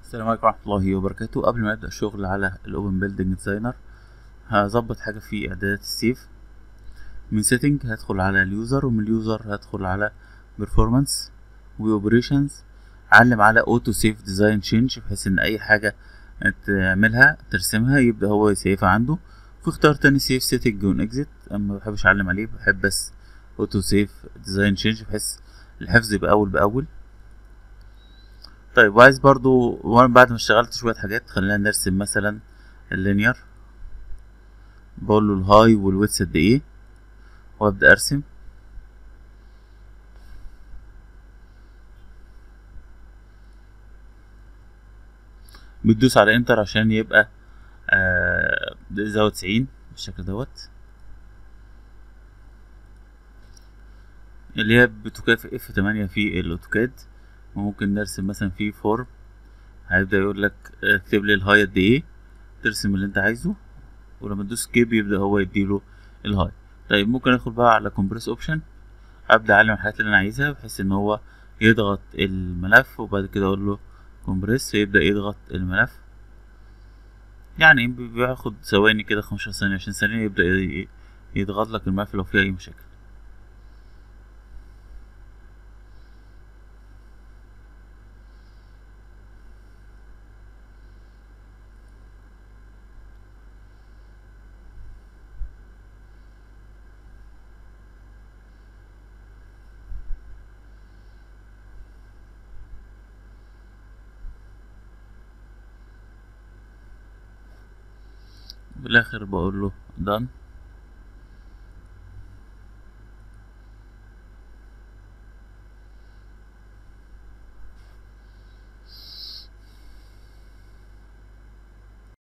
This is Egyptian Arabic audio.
السلام عليكم ورحمة الله وبركاته قبل ما أبدأ الشغل على الأوبن بيلدينج ديزاينر هظبط حاجة في إعدادات السيف من سيتنج هدخل على اليوزر ومن اليوزر هدخل على performance وأوبريشنز أعلم على أوتو سيف ديزاين تشينج بحيث إن أي حاجة تعملها ترسمها يبدأ هو يسيفها عنده في اختيار تاني سيف سيتنج ون اكزيت أما مبحبش أعلم عليه بحب بس أوتو سيف ديزاين تشينج بحيث الحفظ يبقى أول بأول طيب وعايز برضو وانا بعد ما اشتغلت شوية حاجات خلينا نرسم مثلا اللينير بقول له الهاي والويتس قد ايه وابدا ارسم بتدوس على انتر عشان يبقى آه زاوية تسعين بالشكل دوت اللي هي بتكافئ اف تمانية في الاوتوكاد وممكن نرسم مثلا في فورم هيبدأ يقول لك اكتب لي الهاي قد ايه ترسم اللي انت عايزه ولما تدوس سكيب يبدأ هو يديله الهاي طيب ممكن ادخل بقى على كومبريس اوبشن ابدأ اعلم الحاجات اللي انا عايزها بحيث ان هو يضغط الملف وبعد كده اقول له كومبريس فيبدأ يضغط الملف يعني بياخد ثواني كده خمسة ثانية عشرين ثانية يبدأ يضغط لك الملف لو فيه اي مشاكل بالاخر بقول له done